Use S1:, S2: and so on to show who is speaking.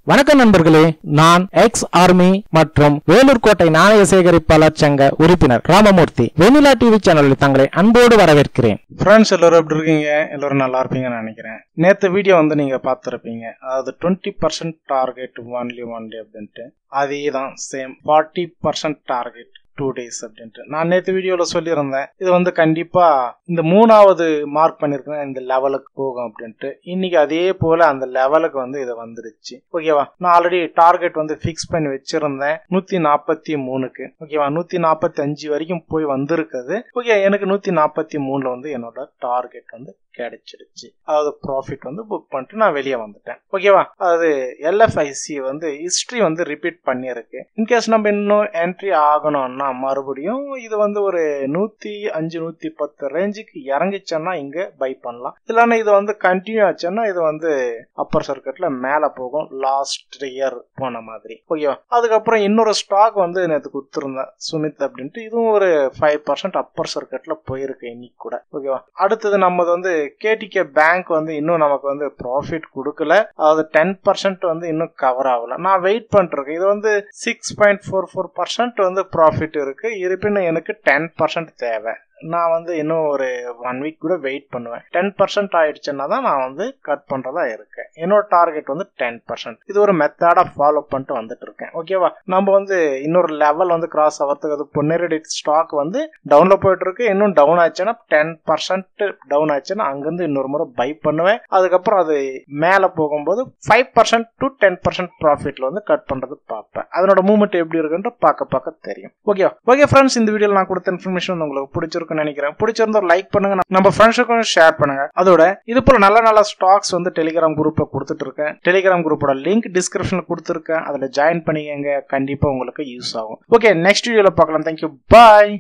S1: வணக்கம் நண்பர்களே நான் எக்ஸ் ஆர்மி மற்றும் வேலூர் கோட்டை நாணய சேகரிப்பாளர் சங்க உறுப்பினர் ராமமூர்த்தி வெண்ணிலா டிவி சேனலில் தங்களை அன்போடு வரவேற்கிறேன்
S2: ஃப்ரெண்ட்ஸ் எல்லோரும் எப்படி இருக்கீங்க எல்லோரும் நல்லா இருப்பீங்கன்னு நினைக்கிறேன் நேற்று வீடியோ வந்து நீங்கள் பார்த்துருப்பீங்க அதாவது twenty percent target only one day அப்படின்ட்டு அதே தான் same forty percent target two days அப்படின்ட்டு நான் நேற்று வீடியோவில் சொல்லியிருந்தேன் இது வந்து கண்டிப்பாக இந்த மூணாவது மார்க் பண்ணியிருக்கேன் இந்த லெவலுக்கு போகும் அப்படின்ட்டு இன்னைக்கு அதே போல் அந்த லெவலுக்கு வந்து இது வந்துருச்சு ஓகேவா நான் ஆல்ரெடி டார்கெட் வந்து ஃபிக்ஸ் பண்ணி வச்சிருந்தேன் நூற்றி நாற்பத்தி மூணுக்கு ஓகேவா நூற்றி நாற்பத்தி அஞ்சு வரைக்கும் போய் வந்திருக்குது ஓகே எனக்கு நூற்றி நாற்பத்தி மூணில் வந்து என்னோட டார்கெட் வந்து கிடைச்சிடுச்சு அதாவது ப்ராஃபிட் வந்து புக் பண்ணிட்டு நான் வெளியே வந்துட்டேன் ஓகேவா அதாவது எல்எஃப்ஐசி வந்து ஹிஸ்ட்ரி வந்து ரிப்பீட் பண்ணியிருக்கு இன்கேஸ் நம்ம இன்னும் என்ட்ரி ஆகணும்னா மறுபடியும் இது வந்து ஒரு நூற்றி அஞ்சு நூற்றி பத்து ரேஞ்சுக்கு இறங்கிச்சோன்னா இங்கே பை பண்ணலாம் இல்லைன்னா இது வந்து கண்டினியூ ஆச்சுன்னா இது வந்து அப்பர் சர்க்கியூட்ல மேலே போகும் லாஸ்ட் இயர் போன மாதிரி ஓகேவா அதுக்கப்புறம் இன்னொரு ஸ்டாக் வந்து நேற்று கொடுத்துருந்தேன் சுமித் அப்படின்ட்டு இதுவும் ஒரு ஃபைவ் பர்சன்ட் அப்பர் சர்க்கியூட்ல போயிருக்கு இன்னைக்கு கூட ஓகேவா அடுத்தது நம்மது வந்து கேடிகே பேங்க் வந்து இன்னும் நமக்கு வந்து ப்ராஃபிட் கொடுக்கல அதாவது டென் பர்சன்ட் வந்து இன்னும் கவர் ஆகல நான் வெயிட் பண்ணிருக்கேன் இது வந்து six point four four percent வந்து ப்ராஃபிட் இருக்கு இருப்பினும் எனக்கு டென் பர்சன்ட் தேவை நான் வந்து இன்னும் ஒரு ஒன் வீக் கூட வெயிட் பண்ணுவேன் டென் பர்சன்ட் ஆயிடுச்சுன்னா தான் நான் வந்து கட் பண்றதா இருக்கேன் என்னோட டார்கெட் வந்து டென் பர்சன்ட் இது ஒரு மெத்தடா ஃபாலோ பண்ணிட்டு வந்துட்டு இருக்கேன் ஓகேவா நம்ம வந்து இன்னொரு லெவல் வந்து கிராஸ் ஆகிறதுக்கு அது பொன்னேரடி ஸ்டாக் வந்து டவுன்ல போயிட்டு இருக்கு இன்னும் டவுன் ஆச்சுன்னா டென் பர்சன்ட் டவுன் ஆச்சுன்னா அங்கிருந்து இன்னொரு முறை பை பண்ணுவேன் அதுக்கப்புறம் அது மேல போகும்போது five percent to ten percent ப்ராஃபிட்ல வந்து கட் பண்றது பார்ப்பேன் அதனோட மூவ்மெண்ட் எப்படி இருக்குன்ற பார்க்க பார்க்க தெரியும் ஓகே ஓகே ஃப்ரெண்ட்ஸ் இந்த வீடியோல நான் கொடுத்த இன்ஃபர்மேஷன் வந்து உங்களுக்கு பிடிச்சிருக்குன்னு நினைக்கிறேன் பிடிச்சிருந்தா லைக் பண்ணுங்க நம்ம ஃப்ரெண்ட்ஸுக்கும் ஷேர் பண்ணுங்க அதோட இது போல நல்ல நல்ல ஸ்டாக்ஸ் வந்து டெலிகிராம் குரூப்ல கொடுத்துட்டு இருக்கேன் டெலிகிராம் குரூப்போட லிங்க் டிஸ்கிரிப்ஷன்ல கொடுத்துருக்கேன் அதுல ஜாயின் பண்ணிக்கங்க கண்டிப்பா உங்களுக்கு யூஸ் ஆகும் ஓகே நெக்ஸ்ட் வீடியோல பார்க்கலாம் தேங்க்யூ பாய்